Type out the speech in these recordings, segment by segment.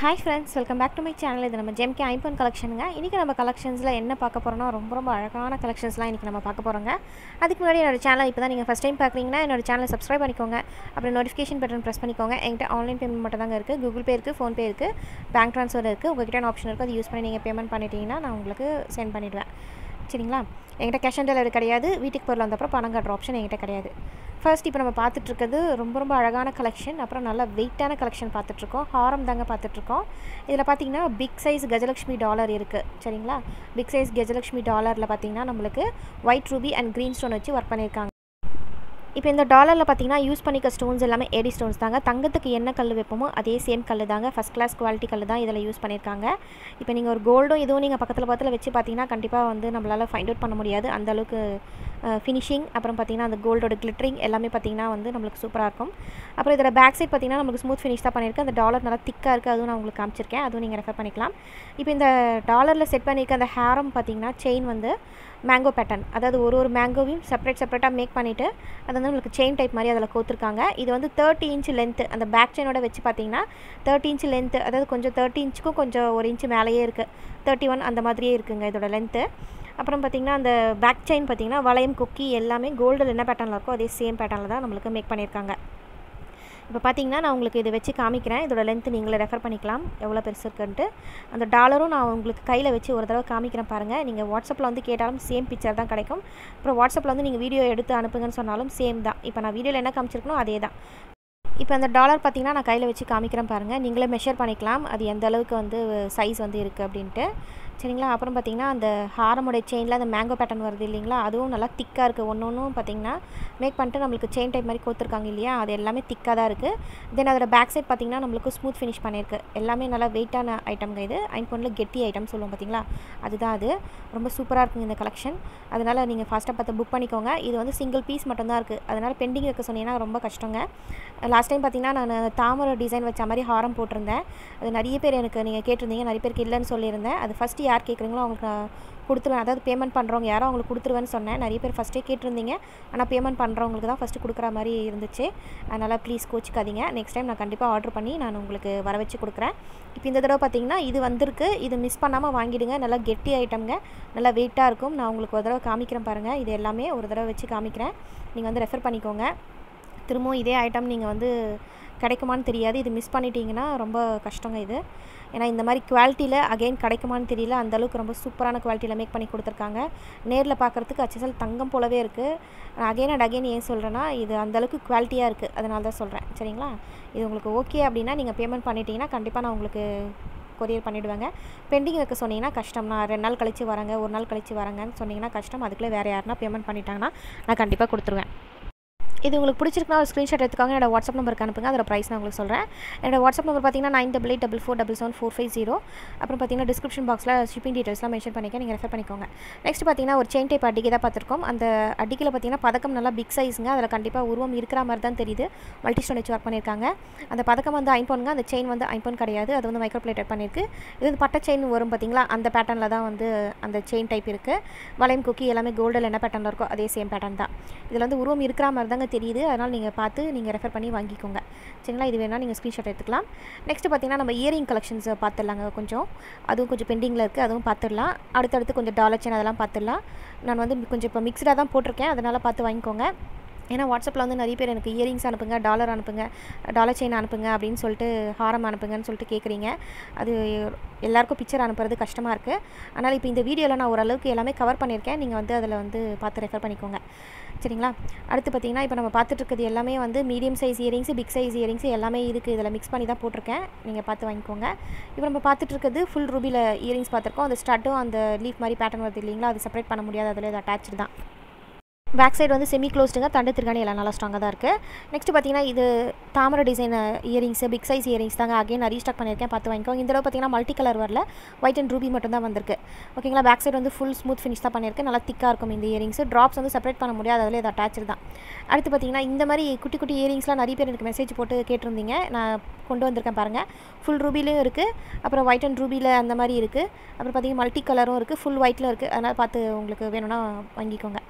hi friends welcome back to my channel இது நம்ம ஜெம்கே ஐம்பன் கலெக்ஷனுங்க இன்றைக்கி நம்ம கலெக்ஷன்ஸில் என்ன பார்க்க போகிறோம்னா ரொம்ப ரொம்ப அழகான கலெக்ஷன்ஸ்லாம் இன்றைக்கி நம்ம பார்க்க போகிறோங்க அதுக்கு முன்னாடி என்னோட சேனல் இப்போ தான் நீங்கள் ஃபஸ்ட் டைம் பார்க்குறீங்கன்னா என்னோட சேனலை சப்ஸ்கிரைப் பண்ணிக்கோங்க அப்புறம் நோட்டிஃபிகேஷன் பட்டன் ப்ரெஸ் பண்ணிக்கோங்க என்கிட்ட ஆன்லைன் பேமெண்ட் மட்டும் தாங்க இருக்குது கூகுள் பே இருக்குது ஃபோன்பே இருக்குது பேங்க் ட்ரான்ஸ்ஃபர் இருக்குது உங்கள்கிட்ட ஆப்ஷன் இருக்குது அது யூஸ் பண்ணி நீங்கள் பேமெண்ட் பண்ணிட்டீங்கன்னா நான் உங்களுக்கு சென்ட் பண்ணிவிடுவேன் சரிங்களா என்கிட்ட கேஷ் ஆன் டெலிவரி கிடையாது வீட்டுக்கு பொருள் வந்தப்பறம் பணம் கட்டுற ஆப்ஷன் என்கிட்ட கிடையாது ஃபர்ஸ்ட் இப்போ நம்ம பார்த்துட்ருக்கிறது ரொம்ப ரொம்ப அழகான கலெக்ஷன் அப்புறம் நல்ல வெயிட்டான கலெக்ஷன் பார்த்துட்ருக்கோம் ஹாரம் தாங்க பார்த்துட்ருக்கோம் இதில் பார்த்தீங்கன்னா பிக் சைஸ் கஜலக்ஷ்மி டாலர் இருக்குது சரிங்களா பிக் சைஸ் கஜலக்ஷ்மி டாலரில் பார்த்தீங்கன்னா நம்மளுக்கு white ruby and green stone வச்சு ஒர்க் பண்ணியிருக்காங்க இப்போ இந்த டாலரில் பார்த்தீங்கன்னா யூஸ் பண்ணிக்க ஸ்டோன்ஸ் எல்லாமே ஏடி ஸ்டோன்ஸ் தாங்க தங்கத்துக்கு என்ன கல் வைப்போமோ அதே சேம் கல் தாங்க ஃபஸ்ட் கிளாஸ் குவாலிட்டி கல் தான் இதில் யூஸ் பண்ணியிருக்காங்க இப்போ நீங்கள் ஒரு கோல்டும் இதுவும் நீங்கள் பக்கத்தில் பக்கத்தில் வச்சு பார்த்தீங்கன்னா கண்டிப்பாக வந்து நம்மளால் ஃபைண்ட் அவுட் பண்ண முடியாது அந்த அளவுக்கு ஃபினிஷிங் அப்புறம் பார்த்தீங்கன்னா அந்த கோல்டோட கிளிட்டரிங் எல்லாமே பார்த்தீங்கன்னா வந்து நம்மளுக்கு சூப்பராக இருக்கும் அப்புறம் இதில் பேக் சைட் பார்த்தீங்கன்னா நம்மளுக்கு ஸ்மூத் ஃபினிஷ் தான் பண்ணியிருக்கேன் அந்த டாலர் நல்லா திக்காக இருக்குது அதுவும் நான் உங்களுக்கு காமிச்சிருக்கேன் அதுவும் நீங்கள் ரெஃபர் பண்ணிக்கலாம் இப்போ இந்த டாலரில் செட் பண்ணியிருக்க அந்த ஹேரம் பார்த்தீங்கன்னா செயின் வந்து மேங்கோ பேட்டர்ன் அதாவது ஒரு ஒரு மேங்கோவையும் செப்பரேட் செப்பரேட்டாக மேக் பண்ணிவிட்டு அது வந்து நம்மளுக்கு செயின் டைப் மாதிரி அதில் கோத்துருக்காங்க இது வந்து தேர்ட்டி இன்ச் லென்த்து அந்த பேக் செயினோட வச்சு பார்த்தீங்கன்னா தேர்ட்டி இன்ச் லென்த்து அதாவது கொஞ்சம் தேர்ட்டி இன்ச்சுக்கும் கொஞ்சம் ஒரு இன்ச்சு மேலேயே இருக்குது தேர்ட்டி ஒன் அந்த மாதிரியே இருக்குங்க இதோட லென்த்து அப்புறம் பார்த்திங்கன்னா அந்த பேக் செயின் பார்த்திங்கன்னா வளையம் குக்கி எல்லாமே கோல்டில் என்ன பேட்டர்னில் இருக்கோ அதே சேம் பேட்டர்னில் தான் நம்மளுக்கு மேக் பண்ணியிருக்காங்க இப்போ பார்த்தீங்கன்னா நான் உங்களுக்கு இதை வச்சு காமிக்கிறேன் இதோட லென்த்து நீங்களே ரெஃபர் பண்ணிக்கலாம் எவ்வளோ பெருசு இருக்குன்ட்டு அந்த டாலரும் நான் உங்களுக்கு கையில் வச்சு ஒரு தடவை காமிக்கிறேன் பாருங்கள் நீங்கள் வாட்ஸ்அப்பில் வந்து கேட்டாலும் சேம் பிக்சர் தான் கிடைக்கும் அப்புறம் வாட்ஸ்அப்பில் வந்து நீங்கள் வீடியோ எடுத்து அனுப்புங்கன்னு சொன்னாலும் சேம் தான் இப்போ நான் வீடியோவில் என்ன காமிச்சிருக்கணும் அதே தான் இப்போ அந்த டாலர் பார்த்திங்கன்னா நான் கையில் வச்சு காமிக்கிறேன் பாருங்கள் நீங்களே மெஷர் பண்ணிக்கலாம் அது எந்த அளவுக்கு வந்து சைஸ் வந்து இருக்குது அப்படின்ட்டு சரிங்களா அப்புறம் பார்த்திங்கன்னா அந்த ஹாரமுடைய செயினில் அந்த மேங்கோ பேட்டர்ன் வருது இல்லைங்களா அதுவும் நல்லா திக்காக இருக்குது ஒன்று ஒன்றும் பார்த்திங்கன்னா மேக் பண்ணிட்டு நம்மளுக்கு செயின் டைப் மாதிரி கோத்துருக்காங்க இல்லையா அது எல்லாமே திக்காக தான் இருக்குது தென் அதோட பேக் சைட் பார்த்திங்கன்னா நம்மளுக்கு ஸ்மூத் ஃபினிஷ் பண்ணியிருக்கு எல்லாமே நல்லா வெயிட்டான ஐட்டம்ங்க இது ஐம்பொன்னில் கெட்டி ஐட்டம் சொல்லுவோம் பார்த்திங்களா அதுதான் அது ரொம்ப சூப்பராக இருக்குங்க இந்த கலெக்ஷன் அதனால் நீங்கள் ஃபாஸ்ட்டாக பார்த்து புக் பண்ணிக்கோங்க இது வந்து சிங்கிள் பீஸ் மட்டும்தான் இருக்குது அதனால் பெண்டிங் வைக்க சொன்னீங்கன்னா ரொம்ப கஷ்டங்க லாஸ்ட் டைம் பார்த்திங்கன்னா நான் தாமரை டிசைன் வச்ச மாதிரி ஹாரம் போட்டிருந்தேன் அது நிறைய பேர் எனக்கு நீங்கள் கேட்டிருந்தீங்க நிறைய பேருக்கு இல்லைன்னு சொல்லியிருந்தேன் அது ஃபஸ்ட்டு யார் கேட்குறீங்களோ அவங்களுக்கு நான் கொடுத்துருவேன் அதாவது பேமெண்ட் பண்ணுறவங்க யாரோ அவங்களுக்கு கொடுத்துருவேன்னு சொன்னேன் நிறைய பேர் ஃபஸ்ட்டே கேட்டிருந்தீங்க ஆனால் பேமெண்ட் பண்ணுறவங்களுக்கு தான் ஃபஸ்ட்டு கொடுக்குற மாதிரி இருந்துச்சு அதனால் ப்ளீஸ் கோச்சிக்காதீங்க நெக்ஸ்ட் டைம் நான் கண்டிப்பாக ஆர்டர் பண்ணி நான் உங்களுக்கு வர வச்சு கொடுக்குறேன் இப்போ இந்த தடவை பார்த்தீங்கன்னா இது வந்திருக்கு இது மிஸ் பண்ணாமல் வாங்கிடுங்க நல்லா கெட்டி ஐட்டம்ங்க நல்லா வெயிட்டாக இருக்கும் நான் உங்களுக்கு ஒரு தடவை காமிக்கிறேன் பாருங்கள் இது எல்லாமே ஒரு தடவை வச்சு காமிக்கிறேன் நீங்கள் வந்து ரெஃபர் பண்ணிக்கோங்க திரும்பவும் இதே ஐட்டம் நீங்கள் வந்து கிடைக்குமான்னு தெரியாது இது மிஸ் பண்ணிட்டீங்கன்னா ரொம்ப கஷ்டங்க இது ஏன்னா இந்த மாதிரி குவாலிட்டியில் அகெயின் கிடைக்குமான்னு தெரியல அந்தளவுக்கு ரொம்ப சூப்பரான குவாலிட்டியில் மேக் பண்ணி கொடுத்துருக்காங்க நேரில் பார்க்குறதுக்கு அச்சசல் தங்கம் போலவே இருக்குது அகெயின் அண்ட் அகெயின் ஏன் சொல்கிறேன்னா இது அந்தளவுக்கு குவாலிட்டியாக இருக்குது அதனால தான் சொல்கிறேன் சரிங்களா இது உங்களுக்கு ஓகே அப்படின்னா நீங்கள் பேமெண்ட் பண்ணிட்டீங்கன்னா கண்டிப்பாக நான் உங்களுக்கு கொரியர் பண்ணிவிடுவாங்க பெண்டிங் வைக்க சொன்னீங்கன்னா கஷ்டம் நான் ரெண்டு நாள் கழித்து வரேங்க ஒரு நாள் கழித்து வரேங்கன்னு சொன்னீங்கன்னா கஷ்டம் அதுக்குள்ளே வேறு யாருனா பேமெண்ட் பண்ணிட்டாங்கன்னா நான் கண்டிப்பாக கொடுத்துருவேன் இது உங்களுக்கு பிடிச்சிருக்குன்னா ஒரு ஸ்க்ரீன்ஷாட் எடுத்துக்காங்க என்னோட வாட்ஸ்அப் நம்பருக்கு அனுப்புங்க அதோட ப்ரைஸ் நான் உங்களுக்கு சொல்கிறேன் என்னோட வாட்ஸ்அப் நம்பர் பார்த்தீங்கன்னா nine double eight double four double seven four five zero அப்புறம் பார்த்தீங்கன்னா டிஸ்கிரிப்ஷன் பாக்ஸில் ஷிப்பிங் டீட்டெயில்ஸ்லாம் மென்ஷன் பண்ணிக்க நீங்கள் ரெஃபர் பண்ணிக்கோங்க நெக்ஸ்ட் பார்த்தீங்கன்னா ஒரு செயின் டைப் அடிக்கை தான் பார்த்துருக்கோம் அந்த அடிக்கையில் பார்த்தீங்கன்னா பதக்கம் நல்லா பிக் சைஸுங்க அதில் கண்டிப்பாக உருவம் இருக்கிற மாதிரி தான் தெரியுது மல்டி ஸ்டோன் வச்சு ஒர்க் பண்ணியிருக்காங்க அந்த பதக்கம் வந்து ஐம்பொன்ங்க அந்த செயின் வந்து ஐம்பொன் கிடையாது அது வந்து மைக்ரோ பிளேட்டட் பண்ணியிருக்கு இது வந்து பட்டை செயின் வரும் பார்த்தீங்களா அந்த பேட்டர்னில் தான் வந்து அந்த செயின் டைப் இருக்குது வளையம் குக்கி எல்லாமே கோல்டில் என்ன பேட்டர்னில் இருக்கோ அதே சேம் பேட்டர்ன் தான் இதில் வந்து உருவம் இருக்கிற மாதிரி தாங்க தெரியுது அதனால் நீங்கள் பார்த்து நீங்கள் ரெஃபர் பண்ணி வாங்கிக்கோங்க சரிங்களா இது வேணால் நீங்கள் ஸ்க்ரீன்ஷாட் எடுத்துக்கலாம் நெக்ஸ்ட் பார்த்தீங்கன்னா நம்ம இயரிங் கலெக்ஷன்ஸ் பார்த்துடலாங்க கொஞ்சம் அதுவும் கொஞ்சம் பெண்டிங்கில் இருக்குது அதுவும் பார்த்துடலாம் அடுத்தடுத்து கொஞ்சம் டாலர் செயின் அதெல்லாம் பார்த்துடலாம் நான் வந்து கொஞ்சம் இப்போ மிக்சடாக தான் போட்டிருக்கேன் அதனால் பார்த்து வாங்கிக்கோங்க ஏன்னா வாட்ஸ்அப்பில் வந்து நிறைய பேர் எனக்கு இயரிங்ஸ் அனுப்புங்க டாலர் அனுப்புங்க டாலர் செயின் அனுப்புங்க அப்படின்னு சொல்லிட்டு ஹாரம் அனுப்புங்கன்னு சொல்லிட்டு கேட்குறீங்க அது எல்லாருக்கும் பிக்சர் அனுப்புறது கஷ்டமாக இருக்குது அதனால் இப்போ இந்த வீடியோவில் நான் ஓரளவுக்கு எல்லாமே கவர் பண்ணியிருக்கேன் நீங்கள் வந்து அதில் வந்து பார்த்து ரெஃபர் பண்ணிக்கோங்க சரிங்களா அடுத்து பார்த்தீங்கன்னா இப்போ நம்ம பார்த்துட்டு இருக்கிறது எல்லாமே வந்து medium size earrings big size earrings எல்லாமே இருக்குது இதில் மிக்ஸ் பண்ணி தான் போட்டிருக்கேன் நீங்கள் பார்த்து வாங்கிக்கோங்க இப்போ நம்ம பார்த்துட்டு இருக்கிறது ஃபுல் ரூபியில் இயரிங்ஸ் பார்த்துருக்கோம் அந்த ஸ்டட்டும் அந்த லீஃப் மாதிரி பேட்டர்ன் வருது இல்லைங்களா அது செப்பரேட் பண்ண முடியாது அதில் இது அட்டாச்சு தான் பேக் சைடு வந்து செமி க்ளோஸ்டுங்க தண்டு திருகாணி எல்லாம் நல்லா ஸ்ட்ராங்காக தான் இருக்குது நெக்ஸ்ட் பார்த்தீங்கன்னா இது தாமரை design earrings big size earrings தாங்க அகைன் நான் ரீஸ்டாக் பண்ணியிருக்கேன் பார்த்து வாங்கிக்கோங்க இந்த தடவை பார்த்தீங்கன்னா மல்டி கலர் வரல ஒயிட் அண்ட் ரூபி மட்டும் தான் வந்திருக்கு ஓகேங்களா பேக் சைடு வந்து ஃபுல் ஸ்மூத் ஃபினிஷ் தான் பண்ணியிருக்கேன் நல்லா திக்காக இருக்கும் இந்த இயரிங்ஸ் ட்ராப்ஸ் வந்து செப்பரேட் பண்ண முடியாது அதில் இது அட்டாச்சு தான் அடுத்து பார்த்தீங்கன்னா இந்த மாதிரி குட்டி குட்டி இயரிங்ஸ்லாம் நிறைய பேர் எனக்கு மெசேஜ் போட்டு கேட்டிருந்தீங்க நான் கொண்டு வந்திருக்கேன் பாருங்கள் ஃபுல் ரூபிலையும் இருக்குது அப்புறம் ஒயிட் அண்ட் ரூபியில் அந்த மாதிரி இருக்குது அப்புறம் பார்த்தீங்கன்னா மல்டி கலரும் இருக்குது ஃபுல் ஒயிட்டில் இருக்குது அதனால் பார்த்து உங்களுக்கு வேணும்னா வாங்கிக்கோங்க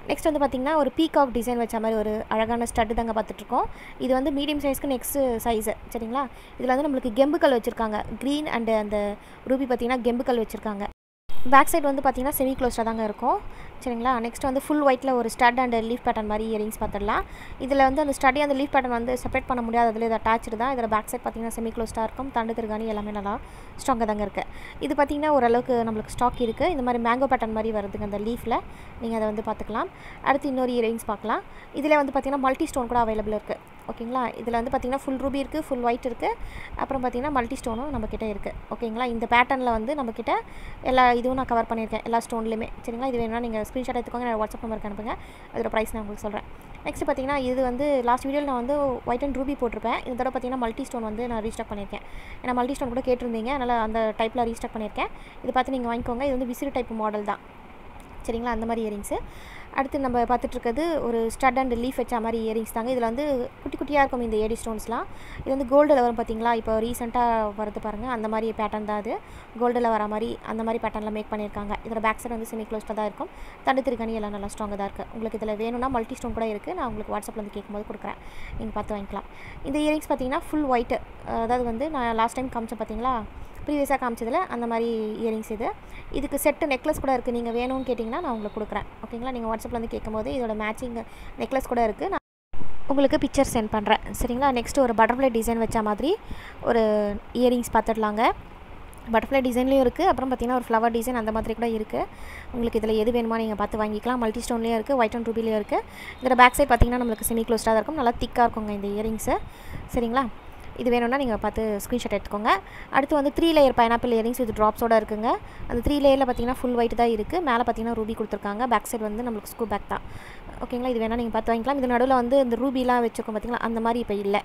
நெக்ஸ்ட் வந்து பார்த்திங்கன்னா ஒரு பீகாக் டிசைன் வச்ச மாதிரி ஒரு அழகான ஸ்டட்டு தாங்க பார்த்துட்ருக்கோம் இது வந்து மீடியம் சைஸ்க்கு நெக்ஸ்ட் சைஸு சரிங்களா இதில் வந்து நம்மளுக்கு கெம்புக்கல் வச்சுருக்காங்க க்ரீன் அண்டு அந்த ரூபி பார்த்திங்கன்னா கெம்புக்கல் வச்சுருக்காங்க பேக் சைடு வந்து பார்த்திங்கன்னா செமி க்ளோஸ்டாக தாங்க இருக்கும் சரிங்களா நெக்ஸ்ட் வந்து ஃபுல் ஒயிட்டில் ஒரு ஸ்டட் அண்ட் லீஃப் பேட்டர்ன் மாதிரி இயரிங்ஸ் பார்த்துடலாம் இதில் வந்து அந்த ஸ்டடி அந்த லீஃப் பேட்டர்ன் வந்து செப்பரேட் பண்ண முடியாது அதில் இது அட்டாச்சு தான் இதில் பேக் சைட் பார்த்திங்கன்னா செமி க்ளோஸ்டாக இருக்கும் தண்டு திருகாணி எல்லாமே நல்லா ஸ்ட்ராங்காக தாங்க இருக்குது இது பார்த்திங்கன்னா ஓரளவுக்கு நம்மளுக்கு ஸ்டாக் இருக்குது இந்த மாதிரி மேங்கோ பேட்டர்ன் மாதிரி வருதுங்க அந்த லீஃபில் நீங்கள் அதை வந்து பார்த்துக்கலாம் அடுத்து இன்னொரு இயரிங்ஸ் பார்க்கலாம் இதில் வந்து பார்த்திங்கன்னா மல்டி ஸ்டோன் கூட அவைலபிள் இருக்குது ஓகேங்களா இதில் வந்து பார்த்திங்கன்னா ஃபுல் ரூபி இருக்குது ஃபுல் ஒயிட் இருக்குது அப்புறம் பார்த்திங்கன்னா மல்டி ஸ்டோனும் நம்மக்கிட்ட இருக்குது ஓகேங்களா இந்த பேட்டர்னில் வந்து நம்மக்கிட்ட எல்லா இதுவும் நான் கவர் பண்ணியிருக்கேன் எல்லா ஸ்டோன்லையுமே சரிங்களா இது வேணும்னா நீங்கள் ஸ்க்ரீன்ஷாட் எடுத்துக்கோங்க நான் வாட்ஸ்அப் நம்பருக்கு அனுப்புங்க அதோட ப்ரைஸ் நான் உங்களுக்கு சொல்கிறேன் நெக்ஸ்ட் பார்த்திங்கன்னா இது வந்து லாஸ்ட் வீடியோவில் நான் வந்து ஒயிட் அண்ட் ரூபி போட்டிருப்பேன் இந்த தடவை பார்த்திங்கன்னா மல்டி ஸ்டோன் வந்து நான் ரீஸ்டாக் பண்ணியிருக்கேன் ஏன்னா மல்டி ஸ்டோன் கூட கேட்டிருந்தீங்க அதனால் அந்த டைப்பில் ரீஸ்டாக் பண்ணியிருக்கேன் இது பார்த்து நீங்கள் வாங்கிக்கோங்க இது வந்து விசிறு டைப் மாடல் தான் சரிங்களா அந்த மாதிரி இயரிங்ஸு அடுத்து நம்ம பார்த்துட்ருக்கிறது ஒரு ஸ்டட் அண்ட் லீஃப் வச்ச மாதிரி இயரிங்ஸ் தாங்க இதில் வந்து குட்டி குட்டியாக இருக்கும் இந்த ஏடி ஸ்டோன்ஸ்லாம் இது வந்து கோல்டில் வரும் பார்த்தீங்களா இப்போ ரீசெண்டாக வருது பாருங்கள் அந்த மாதிரி பேட்டர்ன் தான் அது கோல்டில் வர மாதிரி அந்த மாதிரி பேட்டர்னில் மேக் பண்ணியிருக்காங்க இதில் பேக் சைடு வந்து செமி க்ளோஸ்டாக தான் இருக்கும் தண்டு திருக்கணி எல்லாம் நல்லா ஸ்ட்ராங்காக தான் இருக்குது உங்களுக்கு இதில் வேணும்னா மல்டி ஸ்டோன் கூட இருக்குது நான் உங்களுக்கு வாட்ஸ்அப்பில் வந்து கேட்கும்போது கொடுக்குறேன் நீங்கள் பார்த்து வாங்கிக்கலாம் இந்த இயரிங்ஸ் பார்த்தீங்கன்னா ஃபுல் ஒயிட்டு அதாவது வந்து நான் லாஸ்ட் டைம் காமிச்சேன் பார்த்தீங்களா ப்ரீவியஸாக காமிச்சதில் அந்த மாதிரி இயரிங்ஸ் இது இதுக்கு செட்டு நெக்லஸ் கூட இருக்குது நீங்கள் வேணும்னு கேட்டிங்கன்னா நான் உங்களுக்கு கொடுக்குறேன் ஓகேங்களா நீங்கள் வாட்ஸ்அப்பில் வந்து கேட்கும்போது இதோட மேட்சிங் நெக்லஸ் கூட இருக்குது நான் உங்களுக்கு பிக்சர் சென்ட் பண்ணுறேன் சரிங்களா நெக்ஸ்ட்டு ஒரு பட்டர்ஃப்ளை டிசைன் வச்ச மாதிரி ஒரு இயரிங்ஸ் பார்த்துடலாங்க பட்டர்ஃப்ளை டிசைன்லேயும் இருக்குது அப்புறம் பார்த்திங்கன்னா ஒரு ஃப்ளவர் டிசைன் அந்த மாதிரி கூட இருக்குது உங்களுக்கு இதில் எது வேணுமோ நீங்கள் பார்த்து வாங்கிக்கலாம் மல்டி ஸ்டோன்லேயும் இருக்குது ஒயிட் அண்ட் ரூபிலையும் இருக்குது இதில் பேக் சைட் பார்த்திங்கன்னா நம்மளுக்கு செமி க்ளோஸ்டாக இருக்கும் நல்லா திக்காக இருக்குங்க இந்த இயரிங்ஸு சரிங்களா இது வேணும்னா நீங்கள் பார்த்து ஸ்க்ரீன்ஷாட் எடுத்துக்கோங்க அடுத்து வந்து த்ரீ லேயர் பைனாப்பிள் இயரிங்ஸ் இது ட்ராப்ஸோட இருக்குங்க அந்த த்ரீ லேயரில் பார்த்தீங்கன்னா ஃபுல் ஒயிட் தான் இருக்குது மேலே பார்த்தீங்கன்னா ரூபி கொடுத்துருக்காங்க பேக் சைடு வந்து நம்மளுக்கு ஸ்க்ரூ பேக் தான் ஓகேங்களா இது வேணால் நீங்கள் பார்த்து வாங்கிக்கலாம் இது நடுவில் வந்து இந்த ரூபிலாம் வச்சுருக்கோம் பார்த்தீங்களா அந்த மாதிரி இப்போ இல்லை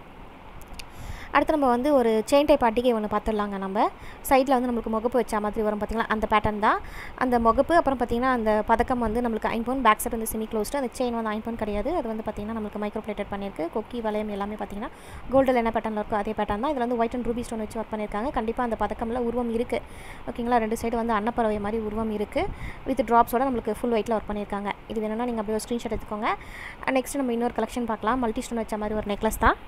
அடுத்து நம்ம வந்து ஒரு செயின் டைப் அட்டிகை ஒன்று பார்த்துடலாங்க நம்ம சைடில் வந்து நம்மளுக்கு முகப்பு வச்ச மாதிரி வரும் பார்த்திங்களா அந்த பேட்டர்ன் தான் அந்த முகப்பு அப்புறம் பார்த்திங்கன்னா அந்த பதக்கம் வந்து நம்மளுக்கு ஐம்பவுன் பேக் சைட் வந்து செமி க்ளோஸ்டு அந்த செயின் வந்து ஐம்பவுன் கிடையாது அது வந்து பார்த்திங்கன்னா நம்மளுக்கு மைக்ரோ பிளேட்டட் பண்ணியிருக்கு கொக்கி வளையம் எல்லாமே பார்த்திங்கன்னா கோல்டில் என்ன பேட்டர்னில் இருக்கோ அதே பேட்டர்ன் தான் இதில் வந்து ஒயிட் அண்ட் ரூபி ஸ்டோன் வச்சு ஒர்க் பண்ணியிருக்காங்க கண்டிப்பாக அந்த பதக்கமில் உருவம் இருக்குது ஓகேங்களா ரெண்டு சைடு வந்து அன்னப்பறவை மாதிரி உருவம் இருக்குது வித் ட்ராப்ஸோட நம்மளுக்கு ஃபுல் ஒயிட்டில் ஒர்க் பண்ணியிருக்காங்க இது வேணும்னா நீங்கள் அப்படியே ஸ்க்ரீன்ஷாட் எடுத்துக்கோங்க நெக்ஸ்ட் நம்ம இன்னொரு கலெக்ஷன் பார்க்கலாம் மல்டி ஸ்டோன் வச்ச மாதிரி ஒரு நெக்லஸ் தான்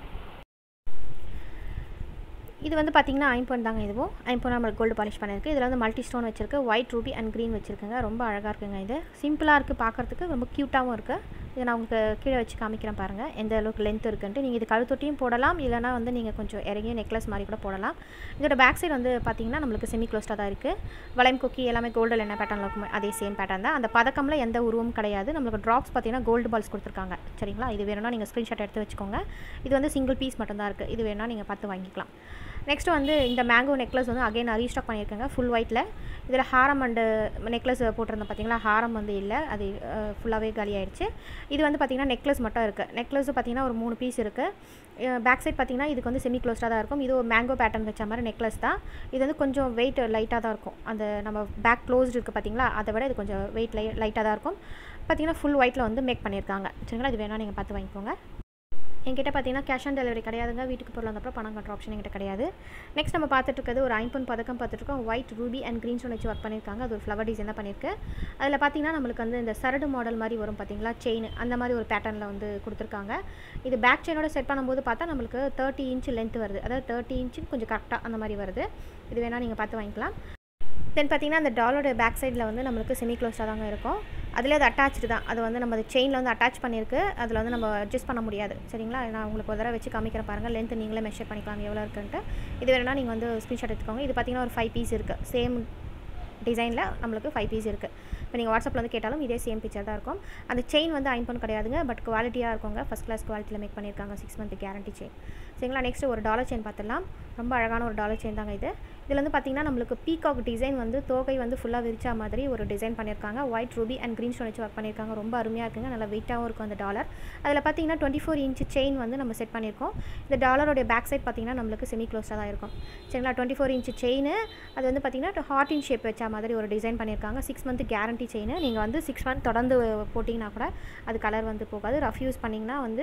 இது வந்து பார்த்திங்கன்னா ஐம்பொன் தாங்க இதுவும் ஐம்பொன் நம்ம கோல்டு பாலிஷ் பண்ணியிருக்கு இதில் வந்து மல்டி ஸ்டோன் வச்சிருக்கு ஒயிட் ரூபி அண்ட் க்ரீன் வச்சுருக்குங்க ரொம்ப அழகாக இருக்குங்க இது சிம்பிளாக இருக்குது பார்க்குறதுக்கு ரொம்ப க்யூட்டாகவும் இருக்குது இதை நான் உங்களுக்கு கீழே வச்சு காமிக்கிறேன் பாருங்கள் எந்த அளவுக்கு லென்த் இருக்குன்ட்டு நீங்கள் இது கழுத்தொட்டியும் போடலாம் இல்லைனா வந்து நீங்கள் கொஞ்சம் இறங்கி நெக்லஸ் மாதிரி கூட போடலாம் இதோட பேக் சைடு வந்து பார்த்திங்கன்னா நம்மளுக்கு செமி க்ளோஸ்டாக தான் இருக்குது வளையம் கொக்கி எல்லாமே கோல்டில் என்ன பேட்டர்னில் இருக்கும் அதே சேம் பேட்டர்ன் தான் அந்த பதக்கமில் எந்த உருவமும் கிடையாது நம்மளுக்கு ட்ராப்ஸ் பார்த்திங்கன்னா கோல்டு பால்ஸ் கொடுத்துருக்காங்க சரிங்களா இது வேணும்னா நீங்கள் ஸ்க்ரீன்ஷாட் எடுத்து வச்சுக்கோங்க இது வந்து சிங்கிள் பீஸ் மட்டும்தான் இருக்குது இது வேணால் நீங்கள் பார்த்து வாங்கிக்கலாம் நெக்ஸ்ட் வந்து இந்த மேங்கோ நெக்லஸ் வந்து அகைன் ரீஸ்டாக் பண்ணியிருக்காங்க ஃபுல் ஒயிட்டில் இதில் ஹாரம் அண்டு நெக்லஸ் போட்டிருந்தோம் பார்த்தீங்களா ஹாரம் வந்து இல்லை அது ஃபுல்லாகவே காலி ஆயிடுச்சு இது வந்து பார்த்திங்கன்னா நெக்லஸ் மட்டும் இருக்குது நெக்லஸ் பார்த்திங்கன்னா ஒரு மூணு பீஸ் இருக்குது பேக் சைட் பார்த்திங்கன்னா இதுக்கு வந்து செமி க்ளோஸ்டாக தான் இருக்கும் இது ஒரு மேங்கோ பேட்டர்ன் வச்ச மாதிரி நெக்லஸ் தான் இது வந்து கொஞ்சம் வெயிட் லைட்டாக தான் இருக்கும் அந்த நம்ம பேக் க்ளோஸ்டு இருக்குது பார்த்தீங்களா அதை விட இது கொஞ்சம் வெயிட் லை லைட்டாக தான் இருக்கும் பார்த்திங்கன்னா ஃபுல் ஒயிட்டில் வந்து மேக் பண்ணியிருக்காங்க சரிங்களா இது வேணால் நீங்கள் பார்த்து வாங்கிக்கோங்க என்கிட்ட பார்த்தீங்கன்னா கேஷ் ஆன் டெலிவரி கிடையாதுங்க வீட்டுக்கு பொருள் வந்தப்போ பணம் கட்டுற ஆப்ஷன் என்கிட்ட கிடையாது நெக்ஸ்ட் நம்ம பார்த்துட்டு இருக்கிறது ஒரு ஐம்பொன் பதக்கம் பார்த்துட்ருக்கோம் white ruby and green stone வச்சு ஒர்க் பண்ணியிருக்காங்க அது ஒரு ஃப்ளவர் டிசைன் தான் பண்ணியிருக்கு அதில் பார்த்தீங்கன்னா நம்மளுக்கு வந்து இந்த சரடு மாடல் மாதிரி வரும் பார்த்தீங்களா செயின் அந்த மாதிரி ஒரு பேட்டர்னில் வந்து கொடுத்துருக்காங்க இது பேக் செயினோட செட் பண்ணும்போது பார்த்தா நம்மளுக்கு தேர்ட்டி இன்ச் லென்த் வருது அதாவது தேர்ட்டி இன்ச்சு கொஞ்சம் கரெக்டாக அந்த மாதிரி வருது இது வேணால் நீங்கள் பார்த்து வாங்கிக்கலாம் தென் பார்த்தீங்கன்னா அந்த டாலோட பேக் சைடில் வந்து நம்மளுக்கு செமி க்ளோஸ்டாக தாங்க இருக்கும் அதில் அது அட்டாச்சு தான் அது வந்து நம்ம செயினில் வந்து அட்டாச் பண்ணியிருக்கு அதில் வந்து நம்ம அட்ஜஸ்ட் பண்ண முடியாது சரிங்களா நான் உங்களுக்கு ஒரு தடவை வச்சு காமிக்கிறேன் பாருங்கள் லென்த் நீங்களே மெஷர் பண்ணிக்கலாம் எவ்வளோ இருக்குன்ட்டு இது வேணும்னா நீங்கள் வந்து ஸ்க்ரீன்ஷாட் எடுத்துக்கோங்க இது பார்த்தீங்கன்னா ஒரு ஃபைவ் பீஸ் இருக்குது சேம் டிசைனில் நம்மளுக்கு ஃபைவ் பீஸ் இருக்குது இப்போ நீங்கள் வாட்ஸ்அப்பில் வந்து கேட்டாலும் இதே சேம் பிக்சர் தான் இருக்கும் அந்த செயின் வந்து ஐம்பன் கிடையாதுங்க பட் குவாலிட்டியாக இருக்குங்க ஃபஸ்ட் கிளாஸ் குவாலிட்டியில் மேக் பண்ணியிருக்காங்க சிக்ஸ் மந்த் கேரண்டி செயின் சரிங்களா நெக்ஸ்ட் ஒரு டாலர் செயின் பார்த்துடலாம் ரொம்ப அழகான ஒரு டாலர் செயின் தாங்க இது இதில் வந்து பார்த்திங்கன்னா நம்மளுக்கு பீகாக் டிசைன் வந்து தோகை வந்து ஃபுல்லாக விரிச்சா மாதிரி ஒரு டிசைன் பண்ணியிருக்காங்க white ruby and green stone வச்சு ஒர்க் பண்ணியிருக்காங்க ரொம்ப அருமையாக இருக்குங்க நல்லா வெயிட்டாகவும் இருக்கும் அந்த டாலர் அதில் பார்த்தீங்கன்னா டுவெண்ட்டி ஃபோர் இன்ச் செயின் வந்து நம்ம செட் பண்ணியிருக்கோம் இந்த டாலரோடைய பேக் சைட் பார்த்திங்கன்னா நம்மளுக்கு செமி க்ளோஸ்டாக தான் இருக்கும் சரிங்களா டுவெண்ட்டி ஃபோர் இன்ச் செயின் அது வந்து பார்த்திங்கன்னா ஹார்ட் இன் ஷேப் வச்ச மாதிரி ஒரு டிசைன் பண்ணியிருக்காங்க சிக்ஸ் மந்த் கேரண்டி செயின் நீங்கள் வந்து சிக்ஸ் மந்த் தொடர்ந்து போட்டிங்கன்னா கூட அது கலர் வந்து போகாது ரஃப் யூஸ் பண்ணிங்கன்னா வந்து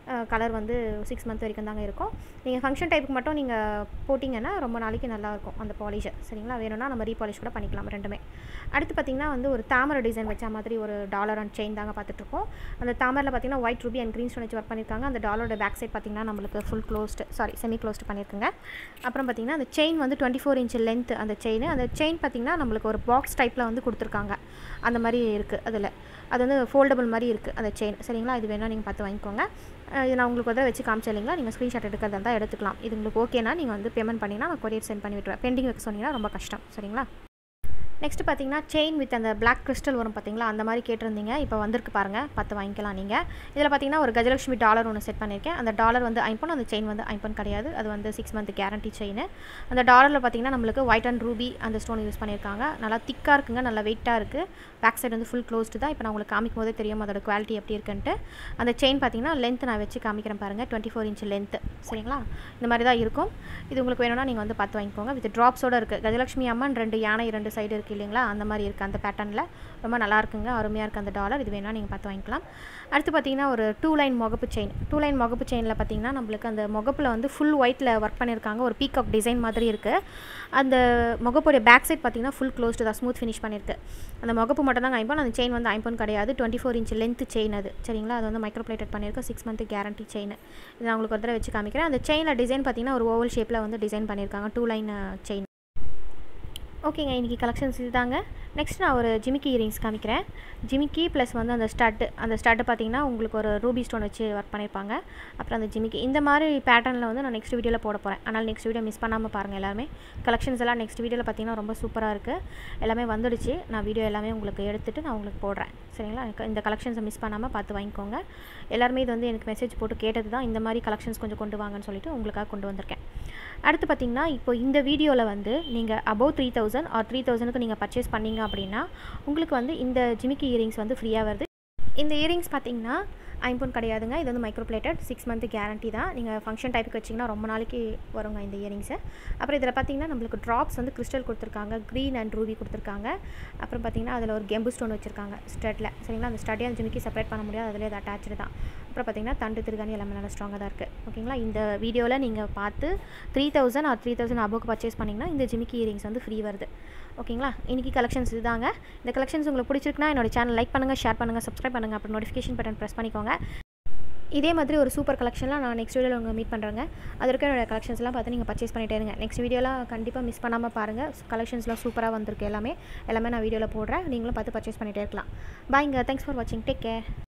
கலர் வந்து சிக்ஸ் மந்த் வரைக்கும் தாங்க இருக்கும் நீங்கள் ஃபங்க்ஷன் டைப்புக்கு மட்டும் நீங்கள் போட்டிங்கன்னா ரொம்ப நாளைக்கு நல்லாயிருக்கும் அந்த பாலிஷை சரிங்களா வேணும்னா நம்ம ரீபாலிஷ் கூட பண்ணிக்கலாம் ரெண்டுமே அடுத்து பார்த்திங்கன்னா வந்து ஒரு தாமரை டிசைன் வச்ச மாதிரி ஒரு டாலர் அண்ட் செயின் தாங்க பார்த்துட்ருக்கோம் அந்த தாமரில் பார்த்திங்கன்னா white ruby and green stone வச்சு ஒர்க் பண்ணியிருக்காங்க அந்த டாலரோட பேக் சைட் பார்த்திங்கன்னா நம்மளுக்கு full closed sorry semi closed பண்ணியிருக்குங்க அப்புறம் பார்த்திங்கன்னா அந்த செயின் வந்து டுவெண்ட்டி ஃபோர் இன்ச் லென்த் அந்த செயின் அந்த செயின் பார்த்திங்கன்னா நம்மளுக்கு ஒரு பாக்ஸ் டைப்பில் வந்து கொடுத்துருக்காங்க அந்த மாதிரி இருக்குது அதில் அது வந்து ஃபோல்டபுள் மாதிரி இருக்குது அந்த செயின் சரிங்களா இது வேணால் நீங்கள் பார்த்து வாங்கிக்கோங்க இது நான் உங்களுக்கு வந்து வச்சு காமிச்சேன் இல்லைங்களா நீங்கள் ஸ்க்ரீன்ஷாட் எடுக்கிறதா இருந்தால் எடுத்துக்கலாம் இது உங்களுக்கு ஓகேனா நீங்கள் வந்து பேமெண்ட் பண்ணிங்கன்னா நான் கொரியர் சென்ட் பண்ணி விட்டுருவேன் பெண்டிங் வைக்க சொன்னீங்கன்னா ரொம்ப கஷ்டம் சரிங்களா நெக்ஸ்ட் பார்த்தீங்கன்னா செயின் வித் அந்த பிளாக் கிறிஸ்டல் வரும் பார்த்தீங்களா அந்த மாதிரி கேட்டிருந்தீங்க இப்போ வந்திருக்கு பாருங்கள் பார்த்து வாங்கிக்கலாம் நீங்கள் இதில் பார்த்தீங்கன்னா ஒரு கஜலட்சுமி டாலர் ஒன்று செட் பண்ணியிருக்கேன் அந்த டாலர் வந்து ஐம்பன் அந்த செயின் வந்து ஐம்பன் கிடையாது அது வந்து சிக்ஸ் மந்த் கேரண்டி செயின் அந்த டாலரில் பார்த்தீங்கன்னா நம்மளுக்கு ஒயிட் அண்ட் ரூபி அந்த ஸ்டோன் யூஸ் பண்ணியிருக்காங்க நல்லா திக்காக இருக்குங்க நல்லா வெயிட்டாக இருக்குது பேக் சைடு வந்து ஃபுல் க்ளோஸ்டு தான் இப்போ நான் உங்களுக்கு காமிக்கும் போதே தெரியும் அதோட குவாலிட்டி எப்படி இருக்குன்ட்டு அந்த செயின் பார்த்தீங்கன்னா லென்த் நான் வச்சு காமிக்கிறேன் பாருங்கள் டுவெண்ட்டி ஃபோர் இன்ச் லென்த் சரிங்களா இந்த மாதிரி தான் இருக்கும் இது உங்களுக்கு வேணும்னா நீங்கள் வந்து பார்த்து வாங்கிக்கோங்க வித் ட்ராப்ஸோடு இருக்குது கஜலட்சுமி அம்மன் ரெண்டு யானை ரெண்டு சைடு இருக்குது இல்லைங்களா அந்த மாதிரி இருக்குது அந்த பேட்டர்னில் ரொம்ப நல்லா இருக்குங்க அருமையாக இருக்குது அந்த டாலர் இது வேணால் நீங்கள் பார்த்து வாங்கிக்கலாம் அடுத்து பார்த்தீங்கன்னா ஒரு டூ லைன் முகப்பு செயின் டூ லைன் முகப்பு செயினில் பார்த்தீங்கன்னா நம்மளுக்கு அந்த முகப்பில் வந்து ஃபுல் ஒயிட்டில் ஒர்க் பண்ணியிருக்காங்க ஒரு பீகாக் டிசைன் மாதிரி இருக்குது அந்த முகப்புடைய பேக் சைட் பார்த்தீங்கன்னா ஃபுல் க்ளோஸ்டு தான் ஸ்மூத் ஃபினிஷ் பண்ணியிருக்கு அந்த முகப்பு மட்டும் தான் ஐம்பன் அந்த செயின் வந்து ஐம்பன் கிடையாது twenty four inch length chain அது சரிங்களா அது வந்து மைக்ரோ பிளேட்டட் பண்ணியிருக்கோம் சிக்ஸ் மந்த் கேரண்டி செயின் இது நான் உங்களுக்கு ஒரு தடவை வச்சு காமிக்கிறேன் அந்த செயினில் டிசைன் பார்த்தீங்கன்னா ஒரு ஓவல் ஷேப்பில் வந்து டிசைன் பண்ணியிருக்காங்க டூ லைன் செயின் ஓகேங்க இன்றைக்கி கலெக்ஷன்ஸ் இதுதாங்க நெக்ஸ்ட் நான் ஒரு ஜிமிக்கி இயரிங்ஸ் காமிக்கிறேன் ஜிமிக்கி ப்ளஸ் வந்து அந்த ஸ்டட்டு அந்த ஸ்டட்டு பார்த்திங்கன்னா உங்களுக்கு ஒரு ரூபி ஸ்டோன் வச்சு ஒர்க் பண்ணியிருப்பாங்க அப்புறம் அந்த ஜிமிக்கி இந்த மாதிரி பேட்டர்னில் வந்து நான் நெக்ஸ்ட் வீடியோவில் போட போகிறேன் ஆனால் நெக்ஸ்ட் வீடியோ மிஸ் பண்ணாமல் பாருங்கள் எல்லாருமே கலெக்ஷன்ஸ் எல்லாம் நெக்ஸ்ட் வீடியோவில் பார்த்திங்கன்னா ரொம்ப சூப்பராக இருக்குது எல்லாமே வந்துடுச்சு நான் வீடியோ எல்லாமே உங்களுக்கு எடுத்துகிட்டு நான் உங்களுக்கு போடுறேன் சரிங்களா இந்த கலெக்ஷன்ஸை மிஸ் பண்ணாமல் பார்த்து வாங்கிக்கோங்க எல்லாருமே இது வந்து எனக்கு மெசேஜ் போட்டு கேட்டது தான் இந்த மாதிரி கலெக்ஷன்ஸ் கொஞ்சம் கொண்டு வாங்கன்னு சொல்லிட்டு உங்களுக்காக கொண்டு வந்திருக்கேன் அடுத்து பார்த்திங்கன்னா இப்போ இந்த வீடியோவில் வந்து நீங்கள் above three thousand or three தௌசண்ட்க்கு நீங்கள் பர்ச்சேஸ் பண்ணிங்க அப்படின்னா உங்களுக்கு வந்து இந்த ஜிமிக்கி இயரிங்ஸ் வந்து ஃப்ரீயாக வருது இந்த இயரிங்ஸ் பார்த்தீங்கன்னா ஐம்பொன் கிடையாதுங்க இது வந்து micro plated six month guarantee தான் நீங்கள் ஃபங்க்ஷன் டைப்புக்கு வச்சிங்கன்னா ரொம்ப நாளைக்கு வருங்க இந்த இயரிங்ஸு அப்புறம் இதில் பார்த்தீங்கன்னா நம்மளுக்கு ட்ராப்ஸ் வந்து கிறிஸ்டல் கொடுத்துருக்காங்க க்ரீன் அண்ட் ரூபி கொடுத்துருக்காங்க அப்புறம் பார்த்தீங்கன்னா அதில் ஒரு கெம்பு ஸ்டோன் வச்சுருக்காங்க ஸ்டட்டில் சரிங்களா அந்த ஸ்டட்டே அந்த ஜிமிக்கி செப்பரேட் பண்ண முடியாது அதில் அது அட்டாச்சு தான் அப்புறம் பார்த்தீங்கன்னா தண்டு திருகாணி எல்லாமே நல்லா ஸ்ட்ராங்காக தான் இருக்குது ஓகேங்களா இந்த வீடியோவில் நீங்கள் பார்த்து three thousand or three thousand அபோக்கு பர்ச்சேஸ் பண்ணிங்கன்னா இந்த ஜிமிக்கி இயரிங்ஸ் வந்து ஃப்ரீ வருது ஓகேங்களா இன்றைக்கி கலெக்ஷன்ஸ் இதுதாங்க இந்த கலெக்ஷன்ஸ் உங்களுக்கு பிடிச்சிருக்குன்னா என்னோட சேனல் லைக் பண்ணுங்கள் ஷேர் பண்ணுங்கள் சப்ஸ்கிரைப் பண்ணுங்கள் அப்புறம் நோட்டிஃபிகேஷன் பட்டன் ப்ரெஸ் பண்ணிக்கோங்க இதே மாதிரி ஒரு சூப்பர் கலெக்ஷன்லாம் நான் நெக்ஸ்ட் வீடியோவில் உங்களை மீட் பண்ணுறேங்க அது இருக்க என்னோட கலெக்ஷன்ஸ்லாம் பார்த்து நீங்கள் பர்ச்சேஸ் பண்ணிட்டே இருங்க நெக்ஸ்ட் வீடியோலாம் கண்டிப்பாக மிஸ் பண்ணாமல் பாருங்கள் கலெக்ஷன்ஸ்லாம் சூப்பராக வந்திருக்கு எல்லாமே எல்லாமே நான் வீடியோவில் போடுறேன் நீங்களும் பார்த்து பர்ச்சேஸ் பண்ணிகிட்டே இருக்கலாம் பாய்ங்க தேங்க்ஸ் ஃபார் வாட்சிங் டேக் கேர்